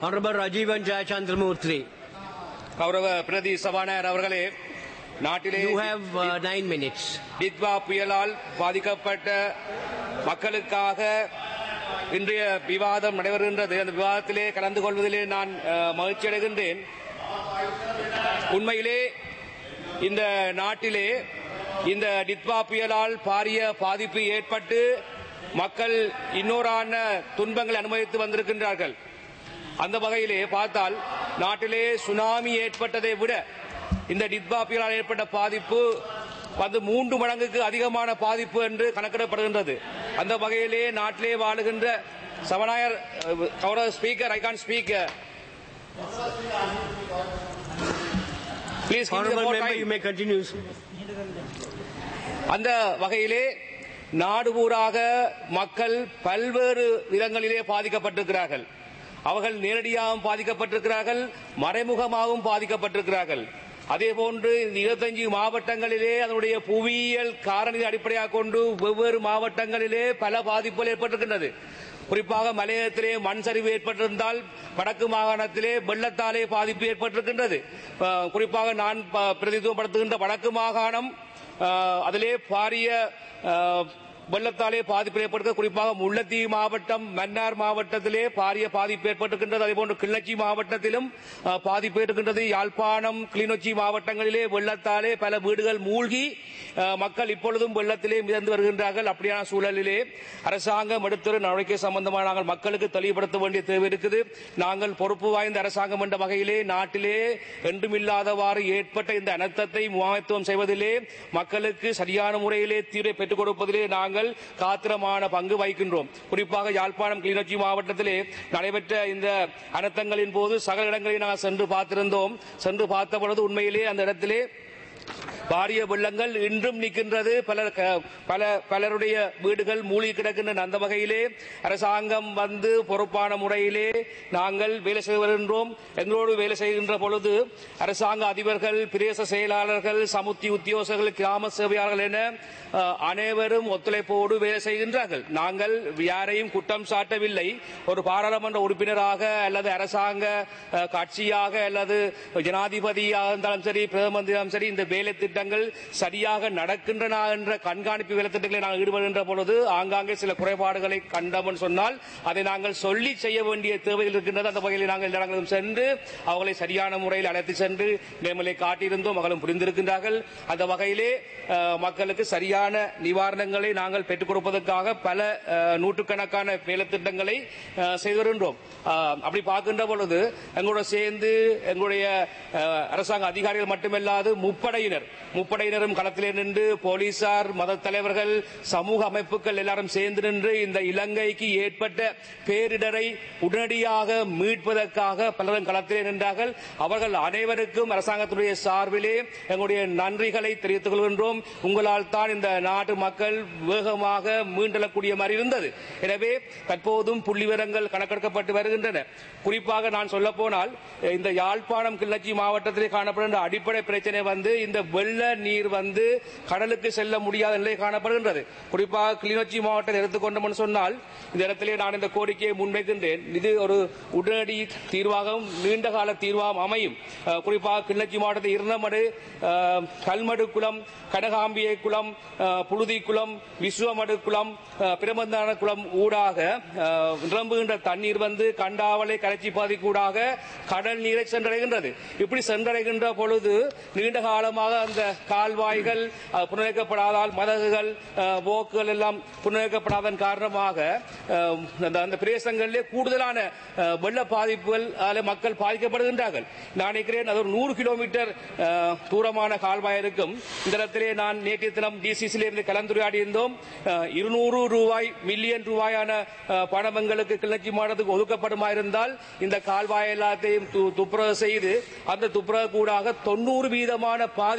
Honorable Rajivan Jayachandramurthy, கௌரவ பிரதி சபாநாயகர் அவர்களே நாட்டிலே you have uh, nine minutes. Ditwah புயலால் பாதிக்கப்பட்ட மக்களுக்காக இன்றைய விவாதம் நடைபெறுகின்றது அந்த விவாதத்திலே கலந்து கொள்வதிலே நான் அஹ், மகிழ்ச்சி அடைகின்றேன் உண்மையிலே இந்த நாட்டிலே இந்த டித்வா புயலால் பாரிய பாதிப்பு ஏற்பட்டு மக்கள் இன்னொரான துன்பங்களை அனுபவித்து வந்திருக்கின்றார்கள் அந்த வகையிலே பார்த்தால் நாட்டிலே சுனாமி ஏற்பட்டதை விட இந்த டித்வா புயலால் ஏற்பட்ட பாதிப்பு வந்து மூன்று மடங்குக்கு அதிகமான பாதிப்பு என்று கணக்கிடப்படுகின்றது அந்த வகையிலே நாட்டிலே வாழுகின்ற சவநாயர் கௌரவ speaker I can speak please Honorable member, you may continue. அந்த வகையிலே நாடு பூராக மக்கள் பல்வேறு விதங்களிலே பாதிக்கப்பட்டிருக்கிறார்கள் அவர்கள் நேரடியாகவும் பாதிக்கப்பட்டிருக்கிறார்கள் மறைமுகமாகவும் பாதிக்கப்பட்டிருக்கிறார்கள் அதே போன்று இந்த இருபத்தஞ்சு மாவட்டங்களிலே அதனுடைய புவியியல் காரணியை அடிப்படையாக கொண்டு வெவ்வேறு மாவட்டங்களிலே பல பாதிப்புகள் ஏற்பட்டிருக்கின்றது குறிப்பாக மலையகத்திலே மண் சரிவு ஏற்பட்டிருந்தால் வடக்கு மாகாணத்திலே வெள்ளத்தாலே பாதிப்பு ஏற்பட்டிருக்கின்றது அஹ், குறிப்பாக நான் ப- பிரதிநிதித்துவப்படுத்துகின்ற வடக்கு மாகாணம் அஹ், அதிலே பாரிய அஹ், வெள்ளத்தாலே பாதிப்பு ஏற்பட்டிருக்க குறிப்பாக முல்லைத்தீவு மாவட்டம் மன்னார் மாவட்டத்திலே பாரிய பாதிப்பு ஏற்பட்டிருக்கின்றது அதேபோன்று கிள்ளச்சி மாவட்டத்திலும் அஹ், பாதிப்பு ஏற்பட்டிருக்கின்றது யாழ்ப்பாணம் கிளிநொச்சி மாவட்டங்களிலே வெள்ளத்தாலே பல வீடுகள் மூழ்கி அஹ், மக்கள் இப்பொழுதும் வெள்ளத்திலே மிதந்து வருகின்றார்கள் அப்படியான சூழலிலே அரசாங்கம் எடுத்த நடவடிக்கை சம்பந்தமாக நாங்கள் மக்களுக்கு தெளிவுபடுத்த வேண்டிய தேவை இருக்குது நாங்கள் பொறுப்பு வாய்ந்த அரசாங்கம் என்ற வகையிலே நாட்டிலே என்றுமில்லாதவாறு ஏற்பட்ட இந்த அனர்த்தத்தை முகாமைத்துவம் செய்வதிலே மக்களுக்கு சரியான முறையிலே தீர்வை பெற்றுக் கொடுப்பதிலே நாங்கள் காத்திரமான பங்கு வகிக்கின்றோம் குறிப்பாக யாழ்ப்பாணம் கிளிநொச்சி மாவட்டத்திலே நடைபெற்ற இந்த அனர்த்தங்களின் போது சகல இடங்களில் நாங்கள் சென்று பார்த்திருந்தோம் சென்று பார்த்த பொழுது உண்மையிலே அந்த இடத்திலே பாரிய வெள்ளங்கள் இன்றும் நிற்கின்றது பலர் க- பல பலருடைய வீடுகள் மூழ்கி கிடக்கின்றன அந்த வகையிலே அரசாங்கம் வந்து பொறுப்பான முறையிலே நாங்கள் வேலை செய்து வருகின்றோம் எங்களோடு வேலை செய்கின்ற பொழுது அரசாங்க அதிபர்கள் பிரதேச செயலாளர்கள் சமுத்தி உத்தியோகர்கள் கிராம சேவையாளர்கள் என அஹ், அனைவரும் ஒத்துழைப்போடு வேலை செய்கின்றார்கள் நாங்கள் யாரையும் குற்றம் சாட்டவில்லை ஒரு பாராளுமன்ற உறுப்பினராக அல்லது அரசாங்க அஹ், கட்சியாக அல்லது ஜனாதிபதியாக இருந்தாலும் சரி பிரதம மந்திரியாலும் சரி இந்த வேலை திட்டங்கள் சரியாக நடக்கின்றன என்ற கண்காணிப்பு வேலை திட்டங்களை நாங்கள் ஈடுபடுகின்ற பொழுது ஆங்காங்கே சில குறைபாடுகளை கண்டோம் சொன்னால் அதை நாங்கள் சொல்லி செய்ய வேண்டிய தேவைகள் இருக்கின்றது அந்த வகையில் நாங்கள் எல்லா இடங்களிலும் சென்று அவர்களை சரியான முறையில் அழைத்து சென்று நேர்மலை காட்டியிருந்தோம் அவர்களும் புரிந்திருக்கின்றார்கள் அந்த வகையிலே அஹ், மக்களுக்கு சரியான நிவாரணங்களை நாங்கள் பெற்றுக் கொடுப்பதற்காக பல அஹ், நூற்றுக்கணக்கான வேலை திட்டங்களை அஹ், செய்து வருகின்றோம் அஹ், அப்படி பார்க்கின்ற பொழுது எங்களோட சேர்ந்து எங்களுடைய அஹ், அரசாங்க அதிகாரிகள் மட்டுமல்லாது முப்படையினர் முப்படையினரும் களத்திலே நின்று போலீசார் மத தலைவர்கள் சமூக அமைப்புகள் எல்லாரும் சேர்ந்து நின்று இந்த இலங்கைக்கு ஏற்பட்ட பேரிடரை உடனடியாக மீட்பதற்காக பலரும் களத்திலே நின்றார்கள் அவர்கள் அனைவருக்கும் அரசாங்கத்துடைய சார்பிலே எங்களுடைய நன்றிகளை தெரிவித்துக் கொள்கின்றோம் உங்களால் தான் இந்த நாட்டு மக்கள் வேகமாக மீண்டெழக்கூடிய மாதிரி இருந்தது எனவே தற்போதும் புள்ளிவிவரங்கள் கணக்கெடுக்கப்பட்டு வருகின்றன குறிப்பாக நான் சொல்ல போனால் இந்த யாழ்ப்பாணம் கிள்ளச்சி மாவட்டத்திலே காணப்படுகின்ற அடிப்படை பிரச்சனை வந்து இந்த வெள்ள நீர் வந்து கடலுக்கு செல்ல முடியாத நிலை காணப்படுகின்றது குறிப்பாக கிளிநொச்சி மாவட்டத்தை எடுத்துக்கொண்டோம்னு சொன்னால் இந்த இடத்திலே நான் இந்த கோரிக்கையை முன்வைக்கின்றேன் இது ஒரு உடனடி தீர்வாகவும் நீண்ட கால தீர்வாகவும் அமையும் அஹ், குறிப்பாக கிள்ளச்சி மாவட்டத்தில் இருந்தமடு அஹ், கல்மடு குளம் கனகாம்பியை குளம் அஹ், புழுதி குளம் விஸ்வமடு குளம் அஹ், பிரபந்தான குளம் ஊடாக அஹ், நிரம்புகின்ற தண்ணீர் வந்து கண்டாவளை கரைச்சி பாதிக்கூடாக கடல் நீரை சென்றடைகின்றது இப்படி சென்றடைகின்ற பொழுது நீண்ட காலமாக அந்த கால்வாய்கள் அஹ், புனரமைக்கப்படாதால் மதகுகள் அஹ், போக்குகள் எல்லாம் புனரமைக்கப்படாதன் காரணமாக அஹ், அந்த அந்த பிரதேசங்களிலே கூடுதலான அஹ், வெள்ள பாதிப்புகள் அதில் மக்கள் பாதிக்கப்படுகின்றார்கள் நான் நினைக்கிறேன் அது ஒரு நூறு கிலோமீட்டர் அஹ், தூரமான கால்வாய் இருக்கும் இந்த இடத்திலே நான் நேற்றைய தினம் டிசிசியில் இருந்து கலந்துரையாடி இருந்தோம் அஹ், இருநூறு ரூபாய் மில்லியன் ரூபாயான அஹ், பணம் எங்களுக்கு கிளர்ச்சி மாடத்துக்கு ஒதுக்கப்படுமா இருந்தால் இந்த கால்வாய் எல்லாத்தையும் து- துப்புரவு செய்து அந்த துப்புரவு கூடாக தொண்ணூறு வீதமான பாதிப்புகளை நாங்கள்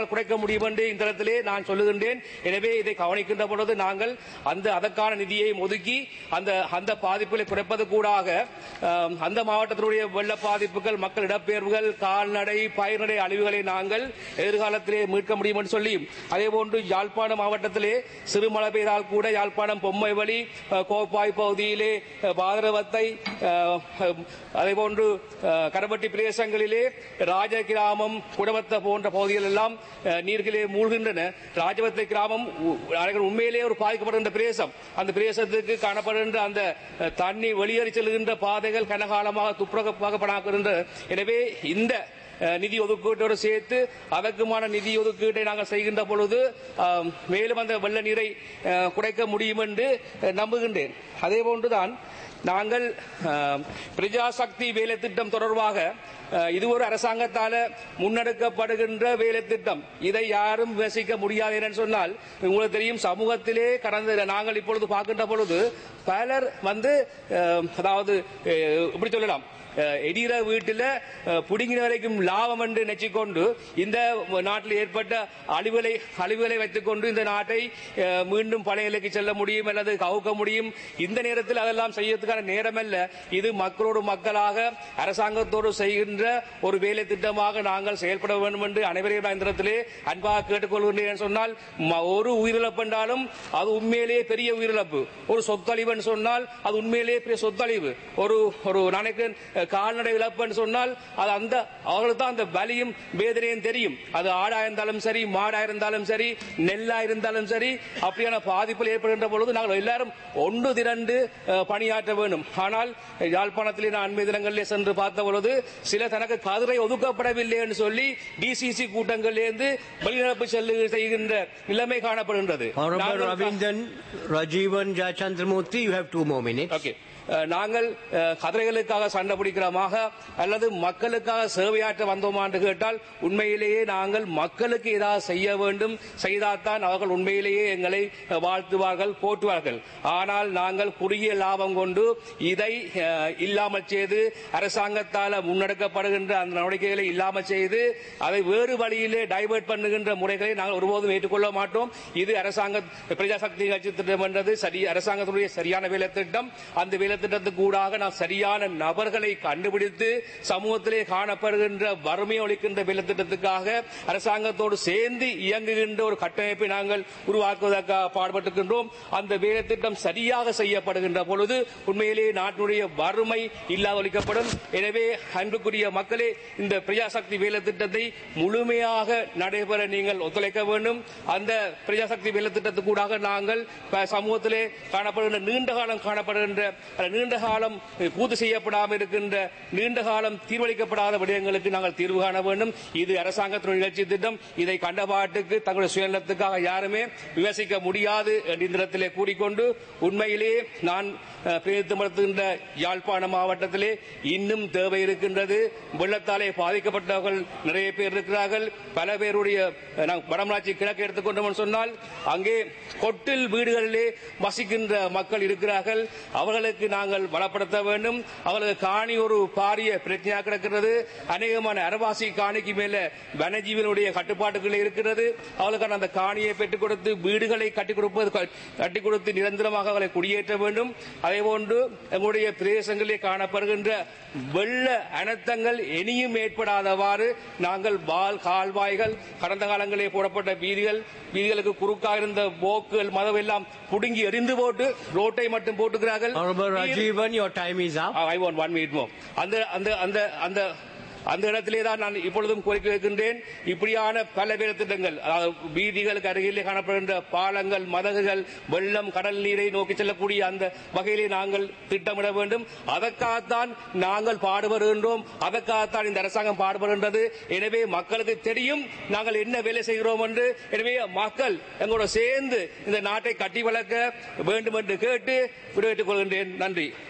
எங்களால் குறைக்க முடியும் என்று இந்த இடத்திலே நான் சொல்லுகின்றேன் எனவே இதை கவனிக்கின்ற பொழுது நாங்கள் அந்த அதற்கான நிதியை ஒதுக்கி அந்த அந்த பாதிப்புகளை குறைப்பது கூடாக அஹ், அந்த மாவட்டத்தினுடைய வெள்ள பாதிப்புகள் மக்கள் இடப்பெயர்வுகள் கால்நடை பயிர்நடை அழிவுகளை நாங்கள் எதிர்காலத்திலே மீட்க முடியும் என்று சொல்லி அதே போன்று யாழ்ப்பாணம் மாவட்டத்திலே சிறு மழை பெய்தால் கூட யாழ்ப்பாணம் பொம்மை வழி கோப்பாய் பகுதியிலே அஹ், பாதரவத்தை அஹ், அதே போன்று அஹ், கரவட்டி பிரதேசங்களிலே ராஜ கிராமம் குடவத்த போன்ற பகுதிகள் எல்லாம் அஹ், நீர்களிலே மூழ்கின்றன ராஜவத்தை கிராமம் உ- அனைவரும் உண்மையிலேயே ஒரு பாதிக்கப்படுகின்ற பிரதேசம் அந்த பிரதேசத்துக்கு காணப்படுகின்ற அந்த அஹ், தண்ணி வெளியேறி செல்கின்ற பாதைகள் கனகாலமாக துப்புரவாக்கப்படுகின்ற எனவே இந்த அஹ், நிதி ஒதுக்கீட்டோடு சேர்த்து அதற்குமான நிதி ஒதுக்கீட்டை நாங்கள் செய்கின்ற பொழுது அஹ், மேலும் அந்த வெள்ள நீரை அஹ், குறைக்க முடியும் என்று அஹ், நம்புகின்றேன் அதே போன்றுதான் நாங்கள் அஹ், பிரஜாசக்தி வேலை திட்டம் தொடர்பாக அஹ், இது ஒரு அரசாங்கத்தால முன்னெடுக்கப்படுகின்ற வேலை திட்டம் இதை யாரும் விமர்சிக்க முடியாது என்று சொன்னால் உங்களுக்கு தெரியும் சமூகத்திலே கடந்த நாங்கள் இப்பொழுது பார்க்கின்ற பொழுது பலர் வந்து அஹ், அதாவது அஹ், இப்படி சொல்லலாம் அஹ், எரிகிற வீட்டில் அஹ், புடுங்கின வரைக்கும் லாபம் என்று நினைச்சுக்கொண்டு இந்த நாட்டில் ஏற்பட்ட அழிவுகளை அழிவுகளை வைத்துக்கொண்டு இந்த நாட்டை அஹ், மீண்டும் பழைய நிலைக்கு செல்ல முடியும் அல்லது கவுக்க முடியும் இந்த நேரத்தில் அதெல்லாம் செய்யறதுக்கான நேரமல்ல இது மக்களோடு மக்களாக அரசாங்கத்தோடு செய்கின்ற ஒரு வேலை திட்டமாக நாங்கள் செயல்பட வேண்டும் என்று அனைவரையும் நான் இந்த இடத்திலே அன்பாக கேட்டுக்கொள்கின்றேன் என்று சொன்னால் ம- ஒரு உயிரிழப்பு அது உண்மையிலேயே பெரிய உயிரிழப்பு ஒரு சொத்தழிவுன்னு சொன்னால் அது உண்மையிலேயே பெரிய சொத்தழிவு ஒரு ஒரு நினைக்கிறேன் அஹ், கால்நடை இழப்புன்னு சொன்னால் அது அந்த அவர்களுக்கு தான் அந்த வலியும் வேதனையும் தெரியும் அது ஆடா இருந்தாலும் சரி மாடா இருந்தாலும் சரி நெல்லா இருந்தாலும் சரி அப்படியான பாதிப்புகள் ஏற்படுகின்ற பொழுது நாங்கள் எல்லாரும் ஒன்று திரண்டு அஹ், பணியாற்ற வேண்டும் ஆனால் யாழ்ப்பாணத்திலே நான் அண்மை தினங்களிலே சென்று பார்த்த பொழுது சில தனக்கு கதிரை ஒதுக்கப்படவில்லை என்று சொல்லி டிசிசி கூட்டங்களிலிருந்து வெளிநடப்பு செல்லு செய்கின்ற நிலைமை காணப்படுகின்றது Honorable நாங்கள் Ravindan, Rajivan Jayachandramurthy, you have two more minutes. Okay அஹ், நாங்கள் அஹ், கதிரைகளுக்காக சண்டை பிடிக்கிறோமாக அல்லது மக்களுக்காக சேவையாற்ற வந்தோமா என்று கேட்டால் உண்மையிலேயே நாங்கள் மக்களுக்கு ஏதாவது செய்ய வேண்டும் செய்தால்தான் அவர்கள் உண்மையிலேயே எங்களை அஹ், வாழ்த்துவார்கள் போற்றுவார்கள் ஆனால் நாங்கள் குறுகிய லாபம் கொண்டு இதை அஹ், இல்லாமல் செய்து அரசாங்கத்தால் முன்னெடுக்கப்படுகின்ற அந்த நடவடிக்கைகளை இல்லாமல் செய்து அதை வேறு வழியிலே டைவர்ட் பண்ணுகின்ற முறைகளை நாங்கள் ஒருபோதும் ஏற்றுக்கொள்ள மாட்டோம் இது அரசாங்க பிரஜாசக்தி கட்சி திட்டம் என்றது சரி அரசாங்கத்துடைய சரியான வேலை திட்டம் அந்த வேலை திட்டத்துக்கு ஊடாக நாம் சரியான நபர்களை கண்டுபிடித்து சமூகத்திலே காணப்படுகின்ற வறுமை ஒழிக்கின்ற வேலை திட்டத்துக்காக அரசாங்கத்தோடு சேர்ந்து இயங்குகின்ற ஒரு கட்டமைப்பை நாங்கள் உருவாக்குவதற்காக பாடுபட்டிருக்கின்றோம் அந்த வேலை திட்டம் சரியாக செய்யப்படுகின்ற பொழுது உண்மையிலேயே நாட்டினுடைய வறுமை இல்லாதொழிக்கப்படும் எனவே அன்புக்குரிய மக்களே இந்த பிரஜாசக்தி வேலை திட்டத்தை முழுமையாக நடைபெற நீங்கள் ஒத்துழைக்க வேண்டும் அந்த பிரஜாசக்தி வேலை திட்டத்துக்கூடாக நாங்கள் ப- சமூகத்திலே காணப்படுகின்ற நீண்ட காலம் காணப்படுகின்ற அல்ல, நீண்ட காலம் பூர்த்தி செய்யப்படாமல் இருக்கின்ற நீண்ட காலம் தீர்வளிக்கப்படாத விடயங்களுக்கு நாங்கள் தீர்வு காண வேண்டும் இது அரசாங்கத்தின் நிகழ்ச்சி திட்டம் இதை கண்டபாட்டுக்கு தங்களுடைய சுயநலத்துக்காக யாருமே விமர்சிக்க முடியாது என்ற இந்த இடத்திலே கூறிக்கொண்டு உண்மையிலே நான் அஹ், பிரதிநிதித்துவப்படுத்துகின்ற யாழ்ப்பாண மாவட்டத்திலே இன்னும் தேவை இருக்கின்றது வெள்ளத்தாலே பாதிக்கப்பட்டவர்கள் நிறைய பேர் இருக்கிறார்கள் பல பேருடைய அஹ், நான் வடமராட்சி கிழக்கு எடுத்துக்கொண்டோம் சொன்னால் அங்கே கொட்டில் வீடுகளிலே வசிக்கின்ற மக்கள் இருக்கிறார்கள் அவர்களுக்கு நாங்கள் வளப்படுத்த வேண்டும் அவர்களுக்கு காணி ஒரு பாரிய பிரச்சனையாக கிடக்கிறது அநேகமான அரவாசி காணிக்கு மேல வனஜீவனுடைய கட்டுப்பாட்டுகள் இருக்கிறது அவர்களுக்கான அந்த காணியை பெற்றுக் கொடுத்து வீடுகளை கட்டிக் கொடுப்பது கட்டிக் கொடுத்து நிரந்தரமாக அவர்களை குடியேற்ற வேண்டும் அதே போன்று எங்களுடைய பிரதேசங்களிலே காணப்படுகின்ற வெள்ள அனர்த்தங்கள் இனியும் ஏற்படாதவாறு நாங்கள் வால் கால்வாய்கள் கடந்த காலங்களிலே போடப்பட்ட வீதிகள் வீதிகளுக்கு குறுக்காக இருந்த போக்குகள் மதம் எல்லாம் புடுங்கி எரிந்து போட்டு ரோட்டை மட்டும் போட்டுக்கிறார்கள் Honorable நீர்- Rajivan, your time is up. I one one minute more அந்த அந்த அந்த அந்த அந்த இடத்திலே தான் நான் இப்பொழுதும் கோரிக்கை வைக்கின்றேன் இப்படியான பல வேலை திட்டங்கள் அதாவது வீதிகளுக்கு அருகிலே காணப்படுகின்ற பாலங்கள் மதகுகள் வெள்ளம் கடல் நீரை நோக்கி செல்லக்கூடிய அந்த வகையிலே நாங்கள் திட்டமிட வேண்டும் அதற்காகத்தான் நாங்கள் பாடுபடுகின்றோம் அதற்காகத்தான் இந்த அரசாங்கம் பாடுபடுகின்றது எனவே மக்களுக்கு தெரியும் நாங்கள் என்ன வேலை செய்கிறோம் என்று எனவே மக்கள் எங்களோட சேர்ந்து இந்த நாட்டை கட்டி வளர்க்க வேண்டும் என்று கேட்டு விடைபெற்றுக் கொள்கின்றேன் நன்றி